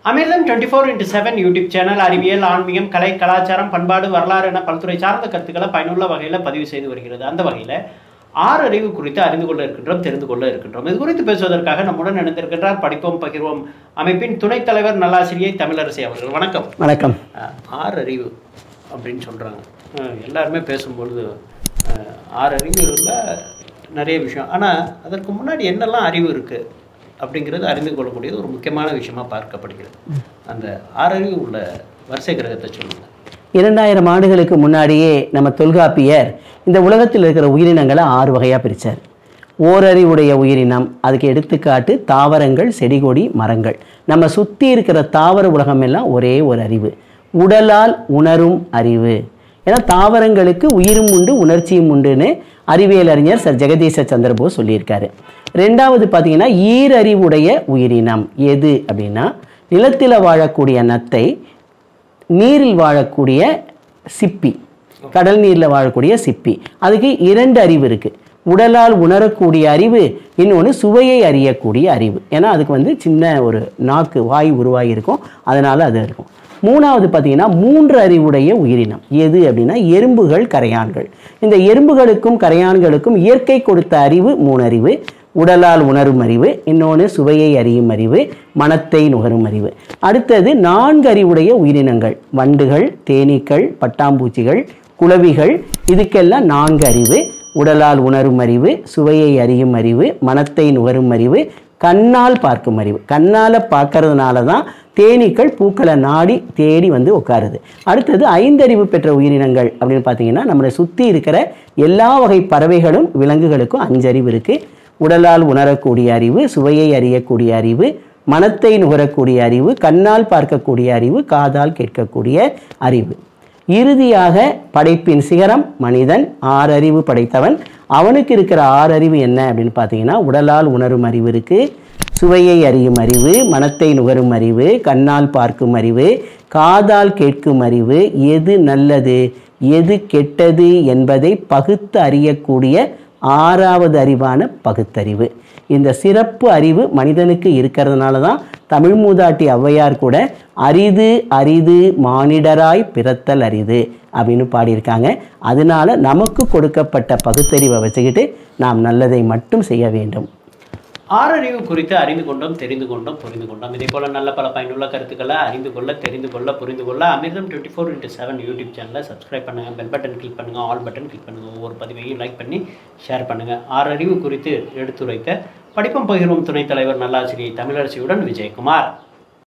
அமிர்தம் twenty four into seven YouTube channel அறிவியல் ஆன்மீகம் கலை கலாச்சாரம் பண்பாடு வரலாறு என பல்துறை சார்ந்த கருத்துக்களை பயனுள்ள வகையில் பதிவு செய்து வருகிறது அந்த வகையில் ஆறு அறிவு குறித்து அறிந்து கொள்ள இருக்கின்றோம் தெரிந்து கொள்ள இருக்கின்றோம் இது குறித்து பேசுவதற்காக நம்முடன் இணைந்திருக்கின்றார் படிப்போம் பகிர்வோம் அமைப்பின் துணைத் தலைவர் நல்லாசிரியை தமிழரசி அவர்கள் வணக்கம் வணக்கம் அஹ், ஆறு அறிவு அப்படின்னு சொல்கிறாங்க எல்லாருமே பேசும்பொழுது அஹ், ஆறு அறிவு இருந்தால் நிறைய விஷயம் ஆனால் அதற்கு முன்னாடி என்னெல்லாம் அறிவு இருக்குது அப்படிங்கிறது அறிந்து கொள்ளக்கூடியது ஒரு முக்கியமான விஷயமா பார்க்கப்படுகிறது அந்த ஆறு அறிவு உள்ள வரிசை கிரகத்தை சொல்லுங்கள் இரண்டாயிரம் ஆண்டுகளுக்கு முன்னாடியே நம்ம தொல்காப்பியர் இந்த உலகத்தில் இருக்கிற உயிரினங்களை ஆறு வகையாக பிரித்தார் ஓரறிவுடைய உயிரினம் அதுக்கு எடுத்துக்காட்டு தாவரங்கள் செடிகொடி மரங்கள் நம்ம சுற்றி இருக்கிற தாவர உலகம் எல்லாம் ஒரே ஒரு அறிவு உடலால் உணரும் அறிவு ஏன்னா தாவரங்களுக்கு உயிரும் உண்டு உணர்ச்சியும் உண்டுன்னு அறிவியல் அறிஞர் சர் ஜெகதீச சந்திரபோஸ் சொல்லியிருக்காரு ரெண்டாவது பார்த்தீங்கன்னா ஈரறிவுடைய உயிரினம் எது அப்படின்னா நிலத்தில் வாழக்கூடிய நத்தை நீரில் வாழக்கூடிய சிப்பி கடல் நீரில் வாழக்கூடிய சிப்பி அதுக்கு இரண்டு அறிவு இருக்குது உடலால் உணரக்கூடிய அறிவு இன்னொன்று சுவையை அறியக்கூடிய அறிவு ஏன்னா அதுக்கு வந்து சின்ன ஒரு நாக்கு வாய் உருவாகி இருக்கும் அதனால் அது இருக்கும் மூணாவது பார்த்தீங்கன்னா மூன்று அறிவுடைய உயிரினம் எது அப்படின்னா எறும்புகள் கரையான்கள் இந்த எறும்புகளுக்கும் கரையான்களுக்கும் இயற்கை கொடுத்த அறிவு மூணு அறிவு உடலால் உணரும் அறிவு இன்னொன்று சுவையை அறியும் அறிவு மனத்தை நுகரும் அறிவு அடுத்தது நான்கு அறிவுடைய உயிரினங்கள் வண்டுகள் தேனீக்கள் பட்டாம்பூச்சிகள் குளவிகள் இதுக்கெல்லாம் நான்கு அறிவு உடலால் உணரும் அறிவு சுவையை அறியும் அறிவு மனத்தை நுகரும் அறிவு கண்ணால் பார்க்கும் அறிவு கண்ணால் பார்க்கறதுனால தான் தேனீக்கள் பூக்களை நாடி தேடி வந்து உட்காருது அடுத்தது ஐந்தறிவு பெற்ற உயிரினங்கள் அப்படின்னு பார்த்தீங்கன்னா நம்மளை சுற்றி இருக்கிற எல்லா வகை பறவைகளும் விலங்குகளுக்கும் அஞ்சறிவு இருக்குது உடலால் உணரக்கூடிய அறிவு சுவையை அறியக்கூடிய அறிவு மனத்தை நுகரக்கூடிய அறிவு கண்ணால் பார்க்கக்கூடிய அறிவு காதால் கேட்கக்கூடிய அறிவு இறுதியாக படைப்பின் சிகரம் மனிதன் ஆறறிவு படைத்தவன் அவனுக்கு இருக்கிற ஆறறிவு என்ன அப்படின்னு பார்த்தீங்கன்னா உடலால் உணரும் அறிவு இருக்கு சுவையை அறியும் அறிவு மனத்தை நுகரும் அறிவு கண்ணால் பார்க்கும் அறிவு காதால் கேட்கும் அறிவு எது நல்லது எது கெட்டது என்பதை பகுத்து அறியக்கூடிய ஆறாவது அறிவான பகுத்தறிவு இந்த சிறப்பு அறிவு மனிதனுக்கு இருக்கிறதுனால தான் தமிழ் மூதாட்டி ஔவையார் கூட அரிது அரிது மானிடராய் பிறத்தல் அரிது அப்படின்னு பாடியிருக்காங்க அதனால நமக்கு கொடுக்கப்பட்ட பகுத்தறிவை வச்சுக்கிட்டு நாம் நல்லதை மட்டும் செய்ய வேண்டும் ஆறறிவு குறித்து அறிந்து கொண்டோம் தெரிந்து கொண்டோம் புரிந்து கொண்டோம் இதே போல நல்ல பல பயனுள்ள கருத்துக்களை அறிந்து கொள்ள தெரிந்து கொள்ள புரிந்து கொள்ள Amirtham twenty four into seven YouTube சேனலை சப்ஸ்கிரைப் பண்ணுங்க பெல் பட்டன் கிளிக் பண்ணுங்க ஆல் பட்டன் கிளிக் பண்ணுங்க ஒவ்வொரு பதிவையும் லைக் பண்ணி ஷேர் பண்ணுங்க ஆறறிவு குறித்து எடுத்துரைத்த படிப்பம் பகிர்வும் துணைத் தலைவர் நல்லாசிரியை தமிழரசியுடன் விஜயகுமார்